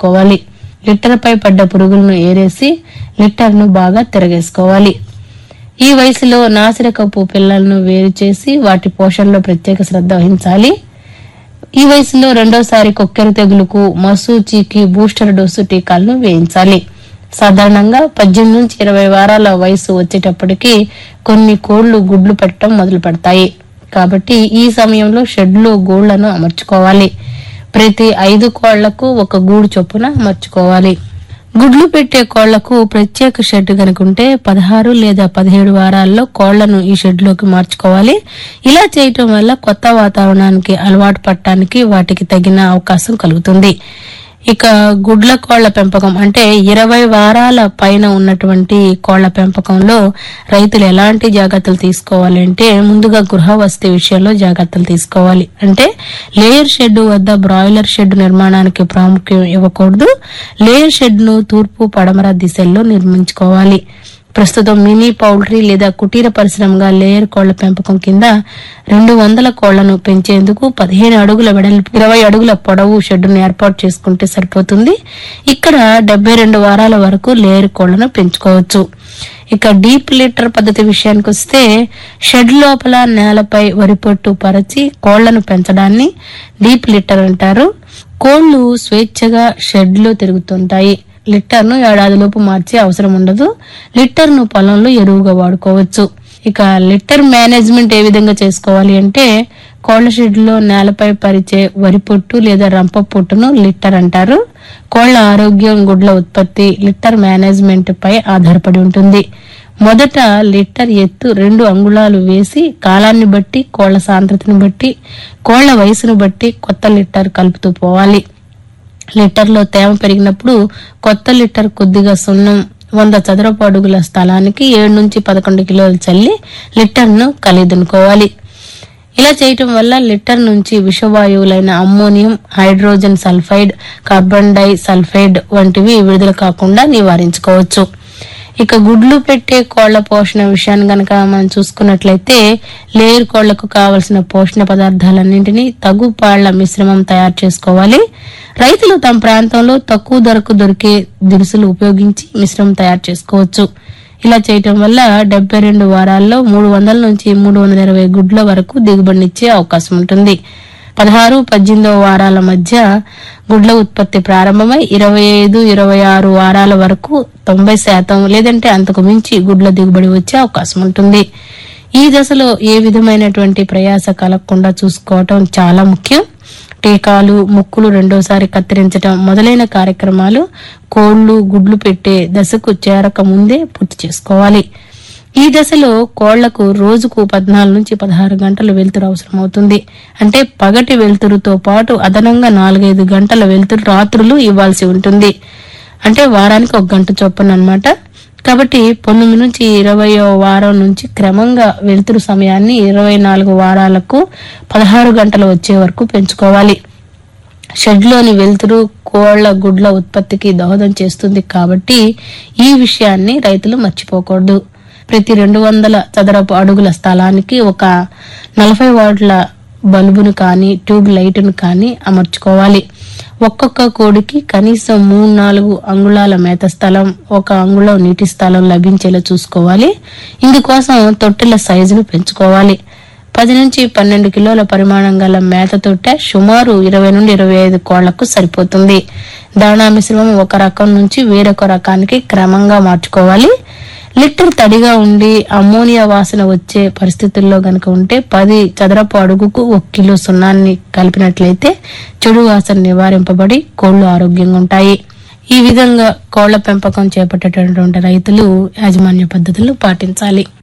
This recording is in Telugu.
కలుపుకోవాలి లిట్టర్ పై పడ్డ పురుగులను ఏరేసి లిట్టర్ ను బాగా తిరగేసుకోవాలి ఈ వయసులో నాసిరకపు పిల్లలను వేరు చేసి వాటి పోషణలో ప్రత్యేక శ్రద్ధ వహించాలి ఈ వయసులో రెండోసారి కొక్కెర తెగులుకు మసూచికి బూస్టర్ డోసు టీకాలను వేయించాలి సాధారణంగా పద్దెనిమిది నుంచి ఇరవై వారాల వయసు వచ్చేటప్పటికి కొన్ని కోళ్లు గుడ్లు పెట్టడం మొదలు పెడతాయి కాబట్టి ఈ సమయంలో షెడ్లో గూళ్లను అమర్చుకోవాలి ప్రతి ఐదు కోళ్లకు ఒక గూడు చొప్పున అమర్చుకోవాలి గుడ్లు పెట్టే కోళ్లకు ప్రత్యేక షెడ్ కనుకుంటే పదహారు లేదా పదిహేడు వారాల్లో కోళ్లను ఈ షెడ్ లోకి మార్చుకోవాలి ఇలా చేయటం వల్ల కొత్త వాతావరణానికి అలవాటు పడటానికి వాటికి తగిన అవకాశం కలుగుతుంది ఇక గుడ్ల కోళ్ల పెంపకం అంటే ఇరవై వారాల పైన ఉన్నటువంటి కోళ్ల పెంపకంలో రైతులు ఎలాంటి జాగ్రత్తలు తీసుకోవాలి అంటే ముందుగా గృహ వసతి విషయంలో జాగ్రత్తలు తీసుకోవాలి అంటే లేయర్ షెడ్ వద్ద బ్రాయిలర్ షెడ్ నిర్మాణానికి ప్రాముఖ్యం ఇవ్వకూడదు లేయర్ షెడ్ ను తూర్పు పడమర దిశల్లో నిర్మించుకోవాలి ప్రస్తుతం మినీ పౌల్ట్రీ లేదా కుటీర పరిశ్రమగా లేయర్ కోళ్ల పెంపకం కింద రెండు వందల కోళ్లను పెంచేందుకు పదిహేను అడుగుల వెడల్పు ఇరవై అడుగుల పొడవు షెడ్డును ఏర్పాటు చేసుకుంటే సరిపోతుంది ఇక్కడ డెబ్బై రెండు వారాల వరకు లేయర్ కోళ్లను పెంచుకోవచ్చు ఇక డీప్ లిటర్ పద్ధతి విషయానికి వస్తే షెడ్ లోపల నేలపై వరి పొట్టు పరచి కోళ్లను పెంచడాన్ని డీప్ లిటర్ అంటారు కోళ్లు స్వేచ్ఛగా షెడ్ లో తిరుగుతుంటాయి లిట్టర్ ను ఏడాదిలోపు మార్చే అవసరం ఉండదు లిట్టర్ ను పొలంలో ఎరువుగా వాడుకోవచ్చు ఇక లిట్టర్ మేనేజ్మెంట్ ఏ విధంగా చేసుకోవాలి అంటే కోళ్ల షెడ్ లో నేలపై పరిచే వరి పొట్టు లేదా రంప పొట్టును లిట్టర్ అంటారు కోళ్ల ఆరోగ్యం గుడ్ల ఉత్పత్తి లిట్టర్ మేనేజ్మెంట్ పై ఆధారపడి ఉంటుంది మొదట లిట్టర్ ఎత్తు రెండు అంగుళాలు వేసి కాలాన్ని బట్టి కోళ్ల సాంద్రతను బట్టి కోళ్ల వయసును బట్టి కొత్త లిట్టర్ కలుపుతూ పోవాలి లీటర్లో తేమ పెరిగినప్పుడు కొత్త లీటర్ కొద్దిగా సున్నం వంద చదరపు అడుగుల స్థలానికి ఏడు నుంచి పదకొండు కిలోలు చల్లి లిటర్ను కలిదునుకోవాలి ఇలా చేయటం వల్ల లిటర్ నుంచి విషవాయువులైన ammonium hydrogen sulphide carbon disulphide వంటివి విడుదల కాకుండా నివారించుకోవచ్చు ఇక గుడ్లు పెట్టే కోళ్ల పోషణ విషయాన్ని గనక మనం చూసుకున్నట్లయితే లేయర్ కోళ్లకు కావలసిన పోషణ పదార్థాలన్నింటినీ తగు పాళ్ల మిశ్రమం తయారు చేసుకోవాలి రైతులు తమ ప్రాంతంలో తక్కువ ధరకు దొరికే దినుసులు ఉపయోగించి మిశ్రమం తయారు చేసుకోవచ్చు ఇలా చేయటం వల్ల డెబ్బై రెండు వారాల్లో మూడు వందల నుంచి మూడు వందల ఇరవై గుడ్ల వరకు దిగుబడినిచ్చే అవకాశం ఉంటుంది పదహారు పద్దెనిమిదవ వారాల మధ్య గుడ్ల ఉత్పత్తి ప్రారంభమై ఇరవై ఐదు ఇరవై ఆరు వారాల వరకు తొంభై శాతం లేదంటే అంతకు మించి గుడ్ల దిగుబడి వచ్చే అవకాశం ఉంటుంది ఈ దశలో ఏ విధమైనటువంటి ప్రయాస కలగకుండా చూసుకోవటం చాలా ముఖ్యం టీకాలు ముక్కులు రెండోసారి కత్తిరించటం మొదలైన కార్యక్రమాలు కోళ్లు గుడ్లు పెట్టే దశకు చేరక ముందే పూర్తి చేసుకోవాలి ఈ దశలో కోళ్లకు రోజుకు పద్నాలుగు నుంచి పదహారు గంటల వెలుతురు అవసరం అవుతుంది అంటే పగటి వెలుతురుతో పాటు అదనంగా నాలుగైదు గంటల వెలుతురు రాత్రులు ఇవ్వాల్సి ఉంటుంది అంటే వారానికి ఒక గంట చొప్పున అన్నమాట కాబట్టి పంతొమ్మిది నుంచి ఇరవయో వారం నుంచి క్రమంగా వెలుతురు సమయాన్ని ఇరవై నాలుగు వారాలకు పదహారు గంటలు వచ్చే వరకు పెంచుకోవాలి షెడ్లోని వెలుతురు కోళ్ల గుడ్ల ఉత్పత్తికి దోహదం చేస్తుంది కాబట్టి ఈ విషయాన్ని రైతులు మర్చిపోకూడదు ప్రతి రెండు వందల చదరపు అడుగుల స్థలానికి ఒక నలభై వాట్ల బల్బును కానీ ట్యూబ్ లైటును కానీ అమర్చుకోవాలి ఒక్కొక్క కోడికి కనీసం మూడు నాలుగు అంగుళాల మేత స్థలం ఒక అంగుళం నీటి స్థలం లభించేలా చూసుకోవాలి ఇందుకోసం తొట్టెల సైజును పెంచుకోవాలి పది నుంచి పన్నెండు కిలోల పరిమాణం గల మేత తొట్టె సుమారు ఇరవై నుండి ఇరవై ఐదు కోళ్లకు సరిపోతుంది దాణా మిశ్రమం ఒక రకం నుంచి వేరొక రకానికి క్రమంగా మార్చుకోవాలి లిటర్ తడిగా ఉండి అమ్మోనియా వాసన వచ్చే పరిస్థితుల్లో గనక ఉంటే పది చదరపు అడుగుకు ఒక కిలో సున్నాన్ని కలిపినట్లయితే చెడు వాసన నివారింపబడి కోళ్లు ఆరోగ్యంగా ఉంటాయి ఈ విధంగా కోళ్ల పెంపకం చేపట్టేటటువంటి రైతులు యాజమాన్య పద్ధతులు పాటించాలి